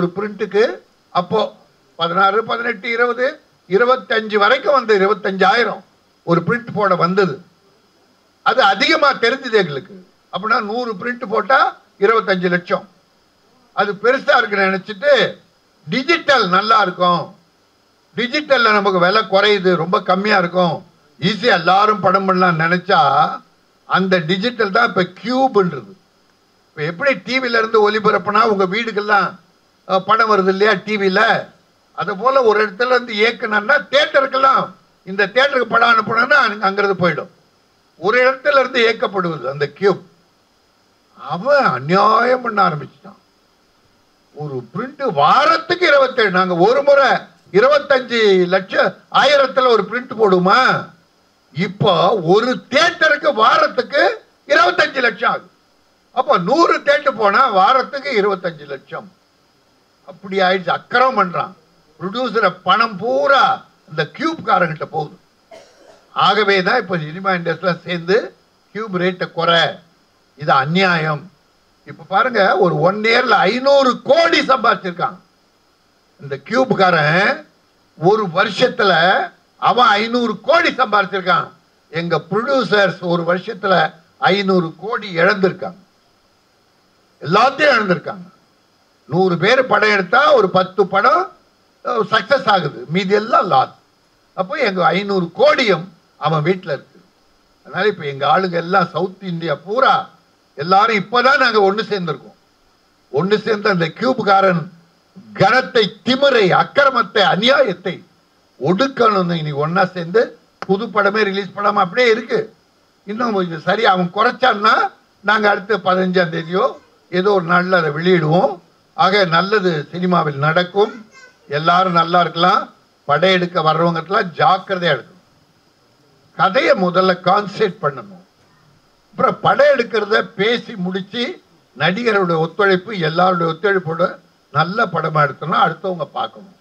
ஒரு பிரிண்ட்டுக்கு அப்போ பதினாறு பதினெட்டு இருபது இருபத்தஞ்சு வரைக்கும் வந்து இருபத்தஞ்சாயிரம் ஒரு பிரிண்ட் போட வந்தது அது அதிகமாக தெரிஞ்சது எங்களுக்கு அப்படின்னா நூறு பிரிண்ட் போட்டால் இருபத்தஞ்சு லட்சம் அது பெருசாக இருக்குன்னு நினச்சிட்டு டிஜிட்டல் நல்லா இருக்கும் டிஜிட்டலில் நமக்கு விலை குறையுது ரொம்ப கம்மியாக இருக்கும் ஈஸியாக எல்லாரும் படம் பண்ணலாம் நினச்சா அந்த டிஜிட்டல் தான் இப்போ கியூப்ன்றது இப்போ எப்படி டிவில இருந்து ஒளிபரப்புனா உங்கள் வீடுக்கெல்லாம் அஹ், படம் வருது இல்லையா டிவியில் அது போல் ஒரு இடத்துல இருந்து இயக்குனா தேட்டருக்கெல்லாம் இந்த தேட்டருக்கு படம் அனுப்பணும்னா அங்கிருந்து போயிடும் ஒரு இடத்துல இருந்து இயக்கப்படுவது அந்த கியூப் அவன் அநியாயம் பண்ண ஆரம்பிச்சிட்டான் ஒரு பிரிண்ட் வாரத்துக்கு இருபத்தேழு நாங்க ஒரு முறை இருபத்தஞ்சு லட்சம் ஆயிரத்துல ஒரு பிரிண்ட் போடுமா இப்போ ஒரு தேட்டருக்கு வாரத்துக்கு இருபத்தஞ்சு லட்சம் ஆகுது அப்போ நூறு தேட்டர் போனா வாரத்துக்கு இருபத்தஞ்சு லட்சம் அப்படி ஆயிடுச்சு அக்கறம் பண்றான் ப்ரொடியூசரை பணம் பூரா இந்த கியூப் காரங்கிட்ட போகுது ஆகவே தான் இப்போ சினிமா இண்டஸ்ட்ரியில் சேர்ந்து கியூப் ரேட்டை குறை இது அநியாயம் இப்போ பாருங்க ஒரு ஒன் இயர்ல ஐநூறு கோடி சம்பாதிச்சிருக்கான் இந்த கியூப்காரன் ஒரு வருஷத்துல அவன் ஐநூறு கோடி சம்பாதிச்சிருக்கான் எங்க ப்ரொடியூசர்ஸ் ஒரு வருஷத்துல ஐநூறு கோடி இழந்திருக்காங்க எல்லாத்தையும் இழந்திருக்காங்க நூறு பேர் படம் எடுத்தா ஒரு பத்து படம் சக்சஸ் ஆகுது மீதி எல்லாம் லாஸ் அப்போ எங்க ஐநூறு கோடியும் அவன் வீட்டில் இருக்கு அதனால இப்போ எங்க ஆளுங்க எல்லாம் சவுத் இந்தியா பூரா எல்லாரும் இப்பதான் நாங்க ஒண்ணு சேர்ந்திருக்கோம் ஒண்ணு சேர்ந்த அந்த கியூப்காரன் கனத்தை திமிரை அக்கிரமத்தை அநியாயத்தை ஒடுக்கணும் இன்னைக்கு ஒண்ணா சேர்ந்து புது படமே ரிலீஸ் பண்ணாம அப்படியே இருக்கு இன்னும் கொஞ்சம் சரி அவன் குறைச்சான்னா நாங்க அடுத்த பதினஞ்சாம் தேதியோ ஏதோ ஒரு நாள்ல அதை வெளியிடுவோம் ஆக நல்லது சினிமாவில் நடக்கும் எல்லாரும் நல்லா இருக்கலாம் படையெடுக்க வர்றவங்கலாம் ஜாக்கிரதையா எடுக்கணும் கதையை முதல்ல கான்சென்ட்ரேட் பண்ணணும் அப்புறம் படம் எடுக்கிறத பேசி முடிச்சு நடிகரோட ஒத்துழைப்பு எல்லாருடைய ஒத்துழைப்போட நல்ல படமா எடுத்தோம்னா அடுத்தவங்க பார்க்கணும்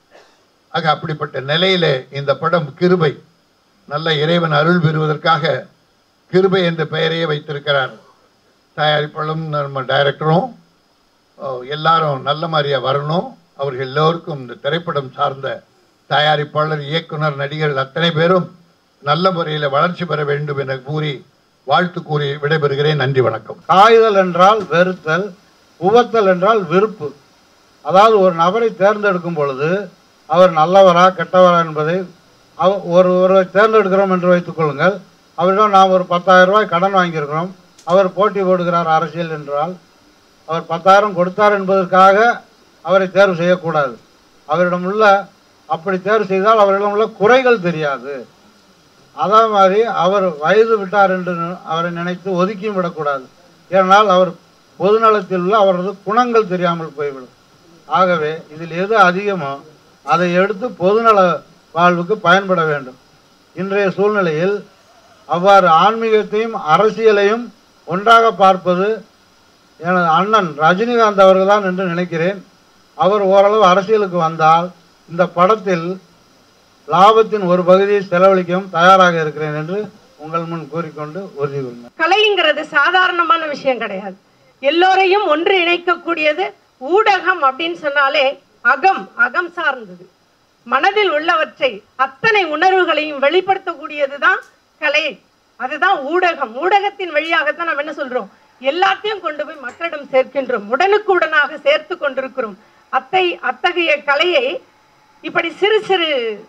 ஆக அப்படிப்பட்ட நிலையில இந்த படம் கிருபை நல்ல இறைவன் அருள் பெறுவதற்காக கிருபை என்ற பெயரையே வைத்திருக்கிறார் தயாரிப்பாளரும் நம்ம டைரக்டரும் அஹ், எல்லாரும் நல்ல மாதிரியா வரணும் அவர்கள் எல்லோருக்கும் இந்த திரைப்படம் சார்ந்த தயாரிப்பாளர் இயக்குனர் நடிகர்கள் அத்தனை பேரும் நல்ல முறையில் வளர்ச்சி பெற வேண்டும் என கூறி வாழ்த்து கூறி விடைபெறுகிறேன் நன்றி வணக்கம் காய்தல் என்றால் வெறுத்தல் உவத்தல் என்றால் விருப்பு அதாவது ஒரு நபரை தேர்ந்தெடுக்கும் பொழுது அவர் நல்லவரா கெட்டவரா என்பதை அவ ஒரு ஒருவரை தேர்ந்தெடுக்கிறோம் என்று வைத்துக் கொள்ளுங்கள் அவரிடம் நாம் ஒரு பத்தாயிரம் ரூபாய் கடன் வாங்கியிருக்கிறோம் அவர் போட்டி போடுகிறார் அரசியல் என்றால் அவர் பத்தாயிரம் கொடுத்தார் என்பதற்காக அவரை தேர்வு செய்யக்கூடாது அவரிடம் உள்ள அப்படி தேர்வு செய்தால் அவரிடம் உள்ள குறைகள் தெரியாது அதே மாதிரி அவர் வயது விட்டார் என்று நி- அவரை நினைத்து ஒதுக்கியும் விடக்கூடாது ஏனால் அவர் பொதுநலத்தில் உள்ள அவரது குணங்கள் தெரியாமல் போய்விடும் ஆகவே இதில் எது அதிகமோ அதை எடுத்து பொதுநல வாழ்வுக்கு பயன்பட வேண்டும் இன்றைய சூழ்நிலையில் அவ்வாறு ஆன்மீகத்தையும் அரசியலையும் ஒன்றாக பார்ப்பது எனது அண்ணன் ரஜினிகாந்த் அவர்கள்தான் என்று நினைக்கிறேன் அவர் ஓரளவு அரசியலுக்கு வந்தால் இந்த படத்தில் லாபத்தின் ஒரு பகுதியை செலவழிக்கவும் தயாராக இருக்கிறேன் என்று உங்கள் முன் கூறிக்கொண்டு உறுதி கொள்கிறேன் கலைங்கிறது சாதாரணமான விஷயம் கிடையாது எல்லோரையும் ஒன்று இணைக்கக்கூடியது ஊடகம் அப்படின்னு சொன்னாலே அகம் அகம் சார்ந்தது மனதில் உள்ளவற்றை அத்தனை உணர்வுகளையும் வெளிப்படுத்தக்கூடியது தான் கலை அதுதான் ஊடகம் ஊடகத்தின் வழியாகத்தான் நம்ம என்ன சொல்றோம் எல்லாத்தையும் கொண்டு போய் மக்களிடம் சேர்க்கின்றோம் உடனுக்குடனாக சேர்த்து கொண்டிருக்கிறோம் அத்தை அத்தகைய கலையை இப்படி சிறு சிறு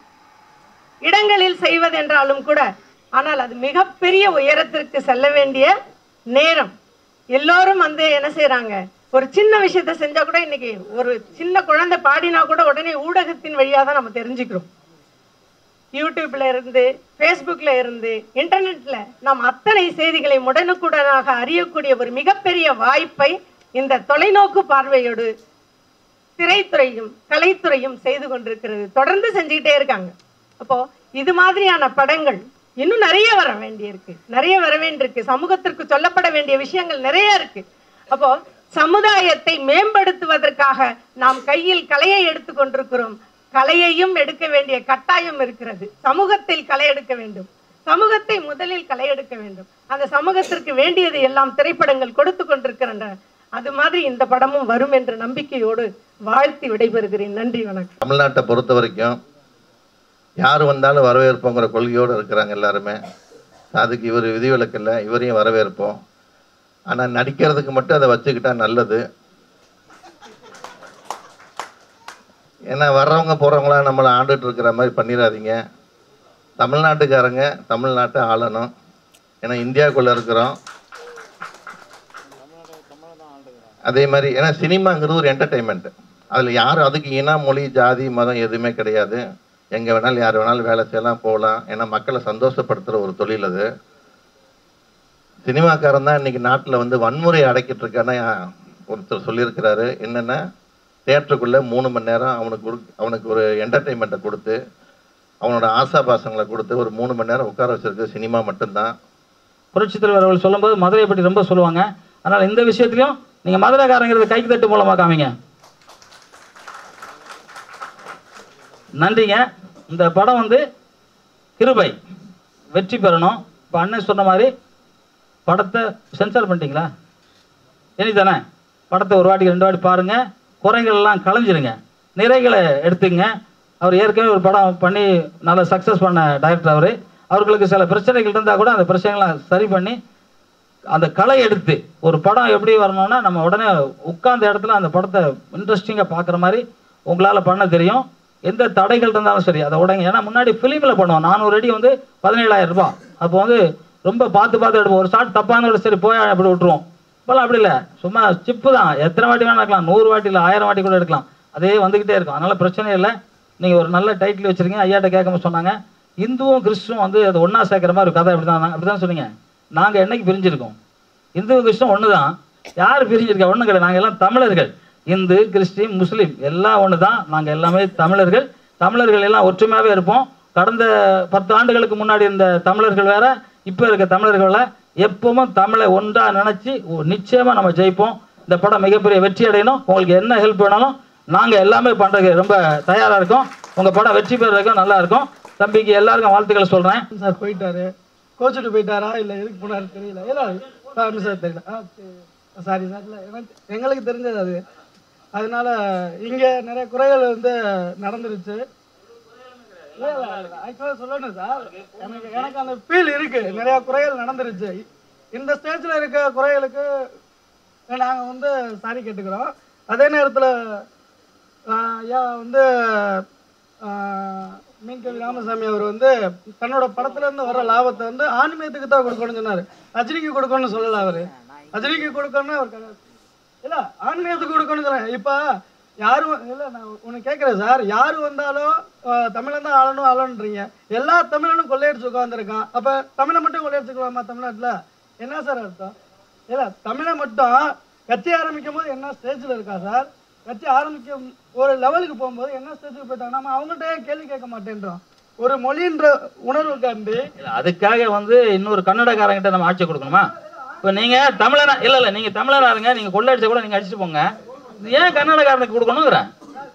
இடங்களில் செய்வதென்றாலும் கூட ஆனால் அது மிகப்பெரிய உயரத்திற்கு செல்ல வேண்டிய நேரம் எல்லோரும் வந்து என்ன செய்றாங்க ஒரு சின்ன விஷயத்த செஞ்சா கூட இன்னைக்கு ஒரு சின்ன குழந்தை பாடினா கூட உடனே ஊடகத்தின் வழியா தான் நம்ம தெரிஞ்சுக்கிறோம் யூடியூப்ல இருந்து ஃபேஸ்புக்ல இருந்து இன்டர்நெட்ல நாம் அத்தனை செய்திகளை உடனுக்குடனாக அறியக்கூடிய ஒரு மிகப்பெரிய வாய்ப்பை இந்த தொலைநோக்கு பார்வையோடு திரைத்துறையும் கலைத்துறையும் செய்து கொண்டிருக்கிறது தொடர்ந்து செஞ்சுக்கிட்டே இருக்காங்க அப்போ இது மாதிரியான படங்கள் இன்னும் நிறைய வர வேண்டியிருக்கு நிறைய வர வேண்டியிருக்கு சமூகத்திற்கு சொல்லப்பட வேண்டிய விஷயங்கள் நிறைய இருக்கு அப்போ சமுதாயத்தை மேம்படுத்துவதற்காக நாம் கையில் கலையை எடுத்து கொண்டிருக்கிறோம் கலையையும் எடுக்க வேண்டிய கட்டாயம் இருக்கிறது சமூகத்தில் களை எடுக்க வேண்டும் சமூகத்தை முதலில் களை எடுக்க வேண்டும் அந்த சமூகத்திற்கு வேண்டியது எல்லாம் திரைப்படங்கள் கொடுத்து கொண்டிருக்கின்றன அது மாதிரி இந்த படமும் வரும் என்ற நம்பிக்கையோடு வாழ்த்தி விடைபெறுகிறேன் நன்றி வணக்கம் தமிழ்நாட்டை பொறுத்த வரைக்கும் யார் வந்தாலும் வரவேற்போங்கிற கொள்கையோடு இருக்கிறாங்க எல்லாருமே அதுக்கு இவர் விதிவிலக்கு இல்லை இவரையும் வரவேற்போம் ஆனால் நடிக்கிறதுக்கு மட்டும் அதை வச்சுக்கிட்டா நல்லது ஏன்னா வர்றவங்க போகிறவங்களாம் நம்மளை ஆண்டுட்டு இருக்கிற மாதிரி பண்ணிடாதீங்க தமிழ்நாட்டுக்காரங்க தமிழ்நாட்டை ஆளணும் ஏன்னா இந்தியாவுக்குள்ளே இருக்கிறோம் அதே மாதிரி ஏன்னா சினிமாங்கிறது ஒரு என்டர்டெயின்மெண்ட் அதில் யாரும் அதுக்கு இன மொழி ஜாதி மதம் எதுவுமே கிடையாது எங்கே வேணாலும் யார் வேணாலும் வேலை செய்யலாம் போகலாம் ஏன்னா மக்களை சந்தோஷப்படுத்துகிற ஒரு தொழில் அது சினிமாக்காரன் தான் இன்னைக்கு நாட்டில் வந்து வன்முறையை அடக்கிட்டு இருக்கான்னு ஒருத்தர் சொல்லியிருக்கிறாரு என்னென்னா தேட்டருக்குள்ளே மூணு மணி நேரம் அவனுக்கு கொடு அவனுக்கு ஒரு என்டர்டெயின்மெண்ட்டை கொடுத்து அவனோட ஆசாபாசங்களை கொடுத்து ஒரு மூணு மணி நேரம் உட்கார வச்சிருக்கு சினிமா மட்டும்தான் புரட்சித் தலைவர் அவர்கள் சொல்லும்போது மதுரையை பற்றி ரொம்ப சொல்லுவாங்க அதனால் இந்த விஷயத்துலையும் நீங்கள் மதுரைக்காரங்கிறது கைக்கு தட்டு மூலமாக காமிங்க நன்றிங்க இந்த படம் வந்து கிருபை வெற்றி பெறணும் இப்போ அண்ணன் சொன்ன மாதிரி படத்தை சென்சார் பண்ணிட்டீங்களா இனி தானே படத்தை ஒரு வாட்டி ரெண்டு வாட்டி பாருங்கள் குறைகள் எல்லாம் களைஞ்சிருங்க நிறைகளை எடுத்துங்க அவர் ஏற்கனவே ஒரு படம் பண்ணி நல்ல சக்ஸஸ் பண்ண டைரக்டர் அவர் அவர்களுக்கு சில பிரச்சனைகள் இருந்தால் கூட அந்த பிரச்சனைகளை சரி பண்ணி அந்த கலை எடுத்து ஒரு படம் எப்படி வரணும்னா நம்ம உடனே உட்கார்ந்த இடத்துல அந்த படத்தை இன்ட்ரெஸ்டிங்காக பார்க்குற மாதிரி உங்களால் பண்ண தெரியும் எந்த தடைகள் இருந்தாலும் சரி அதை உடனே ஏன்னா முன்னாடி ஃபிலிமில் பண்ணுவோம் நானூறு அடி வந்து பதினேழாயிரம் ரூபாய் அப்போ வந்து ரொம்ப பார்த்து பார்த்து எடுப்போம் ஒரு ஷாட் தப்பான சரி போய் அப்படி விட்டுருவோம் இப்போலாம் அப்படி இல்லை சும்மா சிப்பு தான் எத்தனை வாட்டி வேணா எடுக்கலாம் நூறு வாட்டி இல்லை ஆயிரம் வாட்டி கூட எடுக்கலாம் அதே வந்துக்கிட்டே இருக்கும் அதனால் பிரச்சனை இல்லை நீங்கள் ஒரு நல்ல டைட்டில் வச்சுருக்கீங்க ஐயாட்ட கேட்காம சொன்னாங்க இந்துவும் கிறிஸ்துவும் வந்து அது ஒன்றா சேர்க்குற மாதிரி ஒரு கதை அப்படி தான் அப்படி தான் சொன்னீங்க நாங்கள் என்னைக்கு பிரிஞ்சிருக்கோம் இந்து கிறிஸ்துவம் ஒன்று தான் யார் பிரிஞ்சிருக்கா ஒன்றும் கிடையாது நாங்கள் எல்லாம் தமிழர்கள் இந்து கிறிஸ்டின் முஸ்லீம் எல்லாம் ஒன்று தான் நாங்கள் எல்லாமே தமிழர்கள் தமிழர்கள் எல்லாம் ஒற்றுமையாகவே இருப்போம் கடந்த பத்து ஆண்டுகளுக்கு முன்னாடி இருந்த தமிழர்கள் வேற இப்போ இருக்க தமிழர்கள எப்பவும் தமிழை ஒன்றா நினச்சி நிச்சயமாக நம்ம ஜெயிப்போம் இந்த படம் மிகப்பெரிய வெற்றி அடையணும் உங்களுக்கு என்ன ஹெல்ப் வேணாலும் நாங்கள் எல்லாமே பண்ணுறதுக்கு ரொம்ப தயாராக இருக்கோம் உங்கள் படம் வெற்றி பெறதுக்கும் நல்லா இருக்கும் தம்பிக்கு எல்லாருக்கும் வாழ்த்துக்களை சொல்கிறேன் சார் போயிட்டாரு கோச்சிட்டு போயிட்டாரா இல்லை எதுக்கு போனாரு தெரியல இல்லை சார் தெரியல சாரி சார் இல்லை எனக்கு எங்களுக்கு தெரிஞ்சது அது அதனால இங்கே நிறைய குறைகள் வந்து நடந்துருச்சு ஆக்சுவலாக சொல்லணும் சார் எனக்கு எனக்கு அந்த ஃபீல் இருக்கு நிறைய குறைகள் நடந்துருச்சு இந்த ஸ்டேஜில் இருக்க குறைகளுக்கு நாங்கள் வந்து சாரி கேட்டுக்கிறோம் அதே நேரத்தில் ஐயா வந்து ஆஹ், மீன்கவி ராமசாமி அவர் வந்து தன்னோட படத்துல இருந்து வர லாபத்தை வந்து ஆன்மீகத்துக்கு தான் கொடுக்கணும்னு சொன்னாரு ரஜினிக்கு கொடுக்கணும்னு சொல்லல அவரு ரஜினிக்கு கொடுக்கணும்னு அவர் கிடையாது. இல்ல ஆன்மீகத்துக்கு கொடுக்கணும்னு சொல்றேன் இப்ப யாரு வ- இல்ல நான் ஒண்ணு கேட்கறேன் சார் யாரு வந்தாலும் ஆஹ், தமிழன் தான் ஆளணும் ஆளணுன்றீங்க எல்லா தமிழனும் கொள்ளையடிச்சு உட்காந்துருக்கான் அப்ப தமிழை மட்டும் கொள்ளையடிச்சுக்கலாமா தமிழ்நாட்டுல என்ன சார் அர்த்தம் இல்ல தமிழை மட்டும் கட்சி ஆரம்பிக்கும் போது என்ன ஸ்டேஜ்ல இருக்கா சார் கட்சி ஆரம்பிக்கும் ஒரு லெவலுக்கு போகும்போது என்ன ஸ்டேஜுக்கு போயிட்டாங்க நம்ம அவங்கள்ட்ட ஏன் கேள்வி கேட்க மாட்டேன்றோம் ஒரு மொழின்ற உணர்வு காண்டி இல்ல, அதுக்காக வந்து இன்னொரு கன்னடக்காரங்கிட்ட நம்ம ஆட்சி கொடுக்கணுமா இப்போ நீங்க தமிழனா இல்ல இல்ல நீங்க தமிழனா இருங்க நீங்க கொள்ளடிச்ச கூட நீங்க அடிச்சுட்டு போங்க ஏன் கன்னடக்காரனுக்கு கொடுக்கணுங்கிறேன்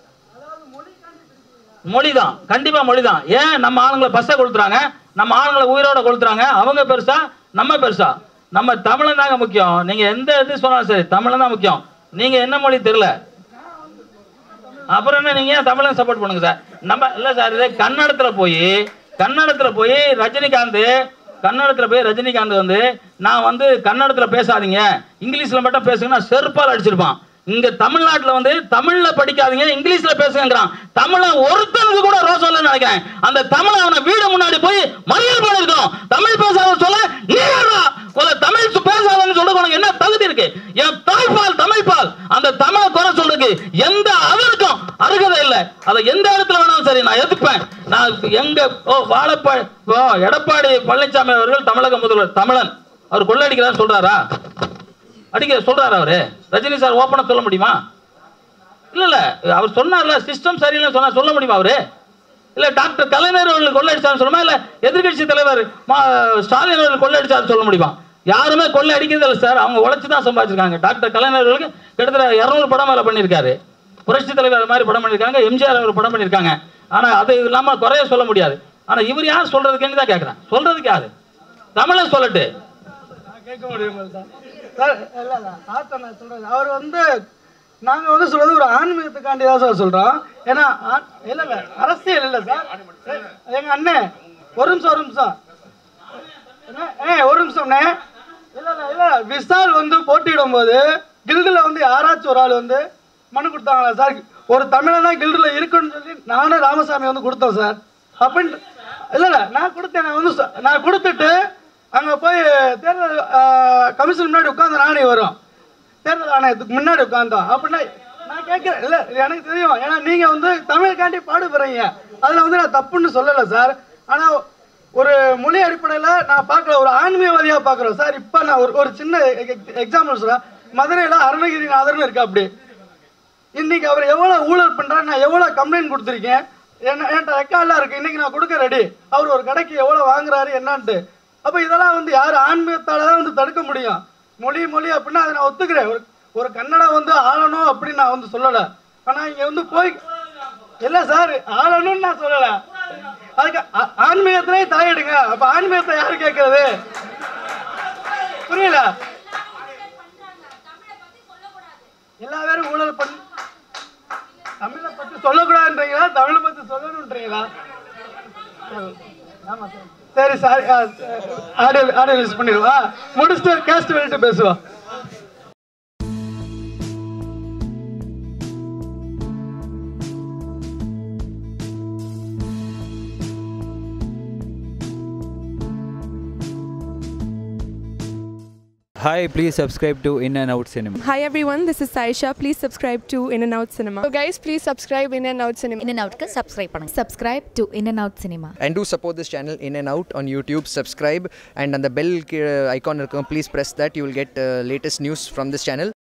மொழிதான் கண்டிப்பா மொழிதான் ஏன் நம்ம ஆளுங்களை பஸ்ஸை கொளுத்துறாங்க நம்ம ஆளுங்களை உயிரோட கொளுத்துறாங்க அவங்க பெருசா நம்ம பெருசா நம்ம தமிழன் தாங்க முக்கியம் நீங்க எந்த இது சொன்னாலும் சரி தமிழன் தான் முக்கியம் நீங்க என்ன மொழி தெரியல அப்புறம் என்ன நீங்க ஏன் தமிழன் சப்போர்ட் பண்ணுங்க சார் நம்ம இல்ல சார் இதே கன்னடத்துல போய் கன்னடத்துல போய் ரஜினிகாந்த் கன்னடத்துல போய் ரஜினிகாந்த் வந்து நான் வந்து கன்னடத்துல பேசாதீங்க இங்கிலீஷ்ல மட்டும் பேசுங்கன்னா செருப்பால் அடிச்சிருப்பான் இங்க தமிழ்நாட்டுல வந்து தமிழ்ல படிக்காதீங்க இங்கிலீஷ்ல பேசுங்கிறான் தமிழன் ஒருத்தனுக்கு கூட ரோசம் இல்லைன்னு நினைக்கிறேன் அந்த தமிழ் அவனை வீடு முன்னாடி போய் மறியல் பண்ணிருக்கணும் தமிழ் பேசாத சொல்ல நீ யாரா? உன்னை தமிழ் சு- பேசாதன்னு சொல்ல உனக்கு என்ன தகுதி இருக்கு என் தாய்ப்பால் தமிழ்பால் அந்த தமிழை குறை சொல்றதுக்கு எந்த அவருக்கும் அருகதை இல்லை அதை எந்த இடத்துல வேணாலும் சரி நான் எதிர்ப்பேன் நான் எங்க ஓ வாழப்பா ஓ எடப்பாடி பழனிசாமி அவர்கள் தமிழக முதல்வர் தமிழன் அவர் கொள்ளடிக்கிறான்னு சொல்றாரா அடிக்க சொல்றாரு அவரு ரஜினி சார் ஓப்பனா சொல்ல முடியுமா இல்ல இல்ல அவர் சொன்னார்ல சிஸ்டம் சரியில்லைன்னு சொன்னா சொல்ல முடியுமா அவரு இல்ல டாக்டர் கலைஞர் அவர்கள் கொள்ளையடிச்சான்னு சொல்லுமா இல்ல எதிர்க்கட்சி தலைவர் மா- ஸ்டாலின் அவர்கள் கொள்ளையடிச்சாரு சொல்ல முடியுமா யாருமே கொள்ளை அடிக்கிறது இல்லை சார் அவங்க உழைச்சு தான் சம்பாதிச்சிருக்காங்க டாக்டர் கலைஞர் அவர்களுக்கு கிட்டத்தட்ட இரநூறு படம் மேல பண்ணியிருக்காரு புரட்சி தலைவர் அது மாதிரி படம் பண்ணியிருக்காங்க எம்ஜிஆர் அவர் படம் பண்ணியிருக்காங்க ஆனா அது இல்லாம குறைய சொல்ல முடியாது ஆனா இவர் யார் சொல்றதுக்குன்னு தான் கேட்கறேன் சொல்றதுக்கு யாரு தமிழன் சொல்லட்டு நான் கேட்க முடியுமா சார் சார் இல்லை இல்லை தாத்தா நான் சொல்கிறது அவர் வந்து நாங்கள் வந்து சொல்கிறது ஒரு ஆன்மீகத்துக்காண்டி தான் சார் சொல்கிறோம் ஏன்னா ஆ- இல்லை இல்லை அரசியல் இல்லை சார் எங்கள் அண்ணன் ஒரு நிமிஷம் ஒரு நிமிஷம் என்ன? ஏ ஒரு நிமிஷம்ண்ணே இல்லை இல்லை இல்லை விசால் வந்து போட்டியிடும் போது கில்டில் வந்து யாராச்சும் ஒரு ஆள் வந்து மனு கொடுத்தாங்களா சார் ஒரு தமிழன் தான் கில்டில் இருக்குன்னு சொல்லி நானும் ராமசாமி வந்து கொடுத்தோம் சார் அப்படின்ட்டு இல்லை இல்லை நான் கொடுத்தேன் நான் வந்து சொ- நான் கொடுத்துட்டு அங்கே போய் தேர்தல் கமிஷன் முன்னாடி உட்காந்து நானே வரும் தேர்தல் ஆணையத்துக்கு முன்னாடி உட்காந்தோம் அப்படின்னா நான் கேட்குறேன் இல்லை எனக்கு தெரியும் ஏன்னா நீங்கள் வந்து தமிழுக்காண்டி பாடுபடுறீங்க அதில் வந்து நான் தப்புன்னு சொல்லலை சார் ஆனால் ஒரு மொழி அடிப்படையில் நான் பார்க்குற ஒரு ஆன்மீகவாதியாக பார்க்குறோம் சார் இப்போ நான் ஒரு ஒரு சின்ன எக்ஸாம்பிள் சொல்கிறேன் மதுரையில் அருணகிரிநாதர்னு இருக்கு அப்படி இன்னைக்கு அவர் எவ்வளோ ஊழல் பண்ணுறாரு நான் எவ்வளோ கம்ப்ளைண்ட் கொடுத்துருக்கேன் என்ன என்கிட்ட ரெக்கார்ட்லாம் இருக்குது இன்னைக்கு நான் கொடுக்க ரெடி அவர் ஒரு கடைக்கு எவ்வளோ வாங்குறாரு என்னான்ட்டு அப்போ இதெல்லாம் வந்து யார் ஆன்மீகத்தால் தான் வந்து தடுக்க முடியும் மொழி மொழி அப்படின்னா அதை நான் ஒத்துக்கிறேன் ஒரு ஒரு கன்னடா வந்து ஆளணும் அப்படின்னு நான் வந்து சொல்லலை ஆனால் இங்கே வந்து போய் இல்லை சார் ஆளணும்னு நான் சொல்லலை அதுக்கு ஆ- ஆன்மீகத்திலே தலையிடுங்க அப்போ ஆன்மீகத்தை யாரு கேட்கறது புரியல எல்லா பேரும் ஊழல் பண்ணி தமிழை பத்தி சொல்லக்கூடாதுன்றீங்களா தமிழை பத்தி சொல்லணுன்றீங்களா ஆமா சார் சரி சாரி ஆடியோ ஆடியோ யூஸ் பண்ணிடுவா முடிச்சுட்டு கேஸ்ட் வெளியிட்டு பேசுவோம் Hi, please subscribe to In and Out Cinema. Hi everyone, this is Saisha. Please subscribe to In and Out Cinema. So guys, please subscribe In and Out Cinema. In and அவுட்க்கு subscribe பண்ணுங்க subscribe to in and out cinema and do support this channel in and out on youtube subscribe and on the bell uh, icon please press that you will get uh, latest news from this channel